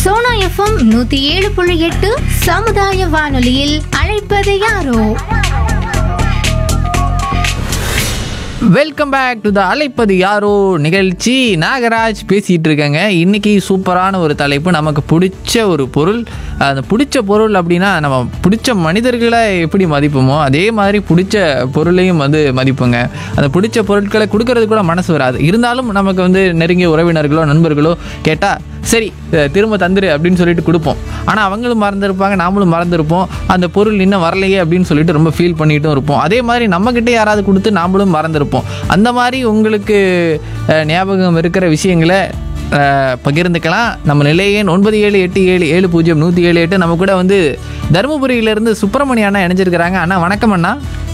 Sona FM நூத்தி ஏழு புள்ளி எட்டு சமுதாய வானொலியில் அழைப்பது யாரோ வெல்கம் பேக் டு த அழைப்பது யாரோ நிகழ்ச்சி நாகராஜ் பேசிகிட்டு இருக்கேங்க இன்றைக்கி சூப்பரான ஒரு தலைப்பு நமக்கு பிடிச்ச ஒரு பொருள் அந்த பிடிச்ச பொருள் அப்படின்னா நம்ம பிடிச்ச மனிதர்களை எப்படி மதிப்போமோ அதே மாதிரி பிடிச்ச பொருளையும் வந்து மதிப்புங்க அந்த பிடிச்ச பொருட்களை கொடுக்கறது கூட மனசு வராது இருந்தாலும் நமக்கு வந்து நெருங்கிய உறவினர்களோ நண்பர்களோ கேட்டால் சரி அஹ் திரும்ப தந்துரு அப்படின்னு சொல்லிட்டு கொடுப்போம் ஆனால் அவங்களும் மறந்துருப்பாங்க நாமளும் மறந்துருப்போம் அந்த பொருள் இன்னும் வரலையே அப்படின்னு சொல்லிட்டு ரொம்ப ஃபீல் பண்ணிட்டும் இருப்போம் அதே மாதிரி நம்மக்கிட்ட யாராவது கொடுத்து நாமளும் மறந்துருப்போம் அந்த மாதிரி உங்களுக்கு அஹ், ஞாபகம் இருக்கிற விஷயங்களை அஹ், பகிர்ந்துக்கலாம் நம்ம நிலையன் ஒன்பது ஏழு எட்டு ஏழு ஏழு பூஜ்ஜியம் நூற்றி ஏழு எட்டு நம்ம கூட வந்து தருமபுரியிலேருந்து சுப்பிரமணிய அண்ணா இணைஞ்சிருக்கிறாங்க அண்ணா வணக்கம் அண்ணா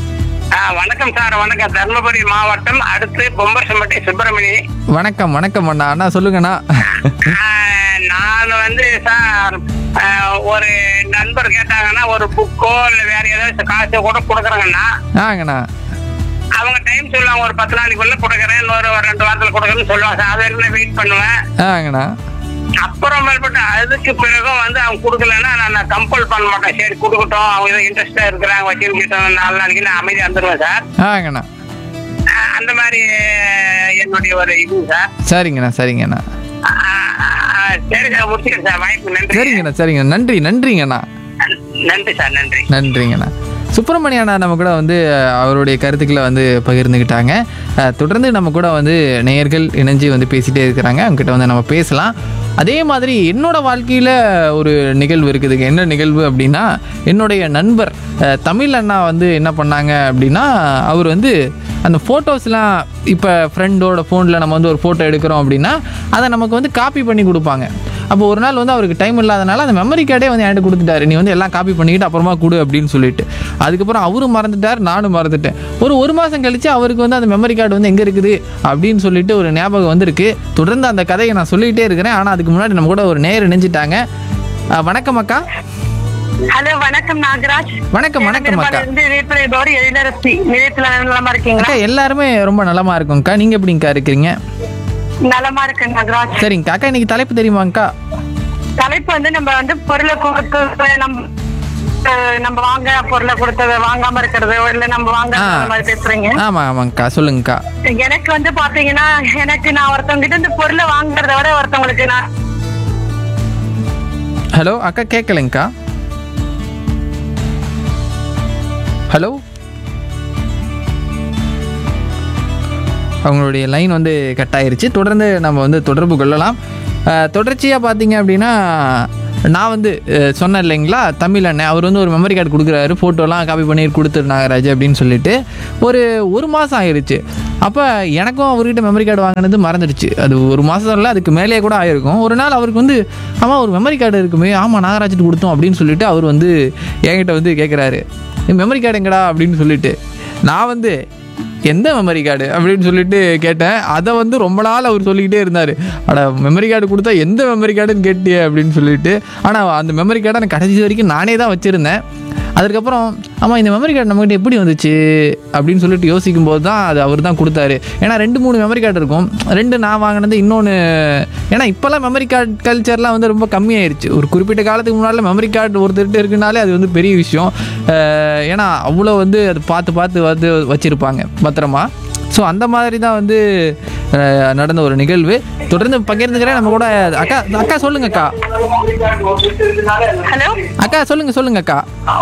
ஆ, வணக்கம் சார் வணக்கம் தர்மபுரி மாவட்டம் அடுத்து பொம்பரசம்பட்டி சுப்பிரமணி வணக்கம் வணக்கம் அண்ணா அண்ணா சொல்லுங்கண்ணா ஆ, நான் வந்து சார் ஆ, ஒரு நண்பர் கேட்டாங்கன்னா ஒரு புக்கோ இல்ல வேற ஏதாவது காசு கூட கொடுக்குறாங்கன்னா ஆங்கண்ணா அவங்க டைம் சொல்லுவாங்க ஒரு பத்து நாளைக்குள்ள கொடுக்குறேன் இன்னொரு ஒரு ரெண்டு வாரத்துல கொடுக்குறேன்னு சொல்லுவாங்க சார் அது வரைக்கும் நான் வெயிட் பண்ணுவேன் ஆங்கண்ணா அப்புறம் மேற்பட்டு அதுக்கு பிறகும் வந்து அவங்க கொடுக்கலன்னா நான் நான் கம்பல் பண்ண மாட்டேன் சரி கொடுக்கட்டும் அவங்க ஏதோ இன்ட்ரெஸ்டா இருக்கிறாங்க வச்சுக்கிட்டோம் நாலு நாளைக்கு நான் அமைதியா வந்துடுவேன் சார் ஆங்கண்ணா ஆ, அந்த மாதிரி என்னுடைய ஒரு இது சார் சரிங்கண்ணா சரிங்கண்ணா ஆ, ஆ, சரி சார் முடிச்சுக்கிறேன் சார் வாய்ப்பு நன்றி சரிங்கண்ணா சரிங்க நன்றி நன்றிங்கண்ணா நன்றி சார் நன்றி நன்றிங்கண்ணா சுப்பிரமணிய அண்ணா நம்ம கூட வந்து அஹ், அவருடைய கருத்துக்களை வந்து பகிர்ந்துக்கிட்டாங்க அஹ், தொடர்ந்து நம்ம கூட வந்து நேயர்கள் இணைஞ்சு வந்து பேசிகிட்டே இருக்கிறாங்க அவங்ககிட்ட வந்து நம்ம பேசலாம் அதே மாதிரி என்னோட வாழ்க்கையில் ஒரு நிகழ்வு இருக்குதுங்க என்ன நிகழ்வு அப்படின்னா என்னுடைய நண்பர் அஹ், தமிழ் அண்ணா வந்து என்ன பண்ணாங்க அப்படின்னா அவர் வந்து அந்த ஃபோட்டோஸ்லாம் இப்போ ஃப்ரெண்டோட ஃபோனில் நம்ம வந்து ஒரு ஃபோட்டோ எடுக்கிறோம் அப்படின்னா அதை நமக்கு வந்து காப்பி பண்ணி கொடுப்பாங்க அப்போ ஒரு நாள் வந்து அவருக்கு டைம் இல்லாதனால அந்த மெமரி கார்டே வந்து என்கிட்ட கொடுத்துட்டாரு நீ வந்து எல்லாம் காப்பி பண்ணிக்கிட்டு அப்புறமா கொடு அப்படின்னு சொல்லிட்டு அதுக்கப்புறம் அவரும் மறந்துட்டார் நானும் மறந்துட்டேன் ஒரு ஒரு மாதம் கழிச்சு அவருக்கு வந்து அந்த மெமரி கார்டு வந்து எங்கே இருக்குது அப்படின்னு சொல்லிட்டு ஒரு ஞாபகம் வந்திருக்கு தொடர்ந்து அந்த கதையை நான் சொல்லிக்கிட்டே இருக்கிறேன் ஆனால் அதுக்கு முன்னாடி நம்ம கூட ஒரு நேர் இணைஞ்சிட்டாங்க அஹ், வணக்கம் அக்கா ஹலோ வணக்கம் நாகராஜ் வணக்கம் வணக்கம் அக்கா இருந்து நிலையத்துல இதோட எழிலரசி நிலையத்துல நலமா இருக்கீங்களா அக்கா எல்லாருமே ரொம்ப நலமா இருக்கோம்க்கா நீங்க எப்படிங்கக்கா இருக்கிறீங்க நலமா இருக்கு நாகராஜ் சரிங்கக்கா அக்கா இன்னைக்கு தலைப்பு தெரியுமாங்க்கா தலைப்பு வந்து நம்ம வந்து பொருளை கொடுத்து நம்ம அஹ், நம்ம வாங்க பொருளை கொடுத்தது வாங்காம இருக்கிறது இல்ல நம்ம வாங்க ஆ. அந்த மாதிரி பேசுறீங்க ஆமாம் ஆமாங்க்கா சொல்லுங்கக்கா எனக்கு வந்து பாத்தீங்கன்னா எனக்கு நான் ஒருத்தவங்க கிட்ட இந்த பொருளை வாங்குறத விட ஒருத்தவங்களுக்கு நான் ஹலோ அக்கா கேட்கலைங்க்கா ஹலோ அவங்களுடைய லைன் வந்து கட் ஆயிருச்சு தொடர்ந்து நம்ம வந்து தொடர்பு கொள்ளலாம் தொடர்ச்சியாக பார்த்தீங்க அப்படின்னா நான் வந்து அஹ், சொன்னேன் இல்லைங்களா தமிழ் அண்ணன் அவர் வந்து ஒரு மெமரி கார்டு கொடுக்குறாரு ஃபோட்டோலாம் காப்பி பண்ணி கொடுத்துரு நாகராஜ் அப்படின்னு சொல்லிட்டு ஒரு ஒரு மாதம் ஆயிருச்சு அப்போ எனக்கும் அவர்கிட்ட மெமரி கார்டு வாங்கினது மறந்துடுச்சு அது ஒரு மாதம் இல்லை அதுக்கு மேலேயே கூட ஆயிருக்கும் ஒரு நாள் அவருக்கு வந்து ஆமாம் ஒரு மெமரி கார்டு இருக்குமே ஆமாம் நாகராஜ்ட்டு கொடுத்தோம் அப்படின்னு சொல்லிட்டு அவர் வந்து என்கிட்ட வந்து கேட்குறாரு மெமரி கார்டு எங்கடா அப்படின்னு சொல்லிட்டு நான் வந்து எந்த மெமரி கார்டு அப்படின்னு சொல்லிட்டு கேட்டேன் அதை வந்து ரொம்ப நாள் அவர் சொல்லிக்கிட்டே இருந்தார் அட மெமரி கார்டு கொடுத்தா எந்த மெமரி கார்டுன்னு கேட்டியே அப்படின்னு சொல்லிட்டு ஆனால் அந்த மெமரி கார்டை நான் கடைசி வரைக்கும் நானே தான் வச்சுருந்தேன் அதுக்கப்புறம் ஆமாம் இந்த மெமரி கார்டு நம்மகிட்ட எப்படி வந்துச்சு அப்படின்னு சொல்லிட்டு யோசிக்கும் போது தான் அது அவர் தான் கொடுத்தாரு ஏன்னா ரெண்டு மூணு மெமரி கார்டு இருக்கும் ரெண்டு நான் வாங்கினது இன்னொன்று ஏன்னா இப்போல்லாம் மெமரி கார்டு கல்ச்சர்லாம் வந்து ரொம்ப கம்மியாயிருச்சு ஒரு குறிப்பிட்ட காலத்துக்கு முன்னால் மெமரி கார்டு ஒருத்தர்கிட்ட இருக்குனாலே அது வந்து பெரிய விஷயம் அஹ் ஏன்னா அவ்வளோ வந்து அது பார்த்து பார்த்து வந்து வச்சுருப்பாங்க பத்திரமா ஸோ அந்த மாதிரி தான் வந்து அஹ், நடந்த ஒரு நிகழ்வு தொடர்ந்து பகிர்ந்துக்கிறேன் நம்ம கூட அக்கா அக்கா சொல்லுங்க அக்கா ஹலோ அக்கா சொல்லுங்க சொல்லுங்க அக்கா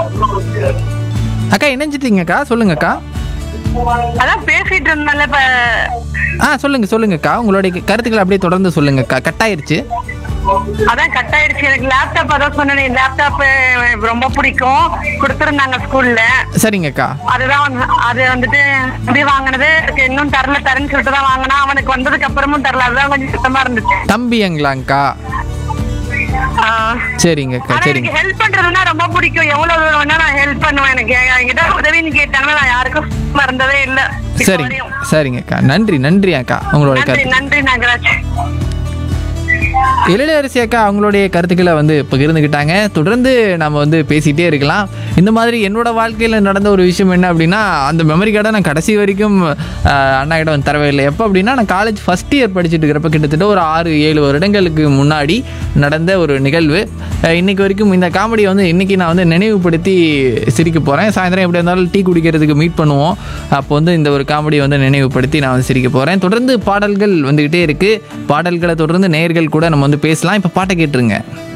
அக்கா இணைஞ்சிட்டீங்க அக்கா சொல்லுங்க அக்கா அதான் பேசிட்டு இருந்தால இப்ப ஆ சொல்லுங்க சொல்லுங்க அக்கா உங்களுடைய கருத்துக்களை அப்படியே தொடர்ந்து சொல்லுங்க அக்கா கட் ஆயிருச்சு அதான் கட் ஆயிடுச்சு எனக்கு லேப்டாப் அதான் சொன்னேன் லேப்டாப் ரொம்ப பிடிக்கும் கொடுத்துருந்தாங்க ஸ்கூல்ல சரிங்க அக்கா அதுதான் வந்து- அது வந்துட்டு இப்படி வாங்கினது எனக்கு இன்னும் தரல தரேன்னு சொல்லிட்டு தான் வாங்கினா அவனுக்கு வந்ததுக்கு அப்புறமும் தரல அதுதான் கொஞ்சம் சுத்தமா இருந்துச்சு தம்பிங்களாங்க்கா ஆ. சரிங்க அக்கா ஆனா சரிங்க எனக்கு ஹெல்ப் பண்றதுன்னா ரொம்ப பிடிக்கும் எவ்வளவு தூரம் வேணா நான் ஹெல்ப் பண்ணுவேன் எனக்கு என்கிட்ட உதவின்னு கேட்டாங்கன்னா நான் யாருக்கும் மறந்ததே இல்ல இப்ப சரிங்க வரையும். சரிங்க அக்கா நன்றி நன்றி அக்கா உங்களுடைய நன்றி கருத்து நன்றி நாகராஜ் எழிலரசி அக்கா அவங்களுடைய கருத்துக்களை வந்து பகிர்ந்துக்கிட்டாங்க தொடர்ந்து நம்ம வந்து பேசிகிட்டே இருக்கலாம் இந்த மாதிரி என்னோட வாழ்க்கையில் நடந்த ஒரு விஷயம் என்ன அப்படின்னா அந்த மெமரி கார்டை நான் கடைசி வரைக்கும் ஆஹ், அண்ணா கிட்ட வந்து தரவே இல்லை எப்போ அப்படின்னா நான் காலேஜ் ஃபஸ்ட் இயர் படிச்சுட்டு இருக்கிறப்ப கிட்டத்தட்ட ஒரு ஆறு ஏழு வருடங்களுக்கு முன்னாடி நடந்த ஒரு நிகழ்வு அஹ், இன்னைக்கு வரைக்கும் இந்த காமெடியை வந்து இன்னைக்கு நான் வந்து நினைவுபடுத்தி சிரிக்க போகிறேன் சாயந்தரம் எப்படி இருந்தாலும் டீ குடிக்கிறதுக்கு மீட் பண்ணுவோம் அப்போ வந்து இந்த ஒரு காமெடியை வந்து நினைவுபடுத்தி நான் வந்து சிரிக்க போகிறேன் தொடர்ந்து பாடல்கள் வந்துக்கிட்டே இருக்குது பாடல்களை தொடர்ந்து நேயர்கள் கூட நம்ம வந்து பேசலாம் இப்போ பாட்டை கேட்டுருங்க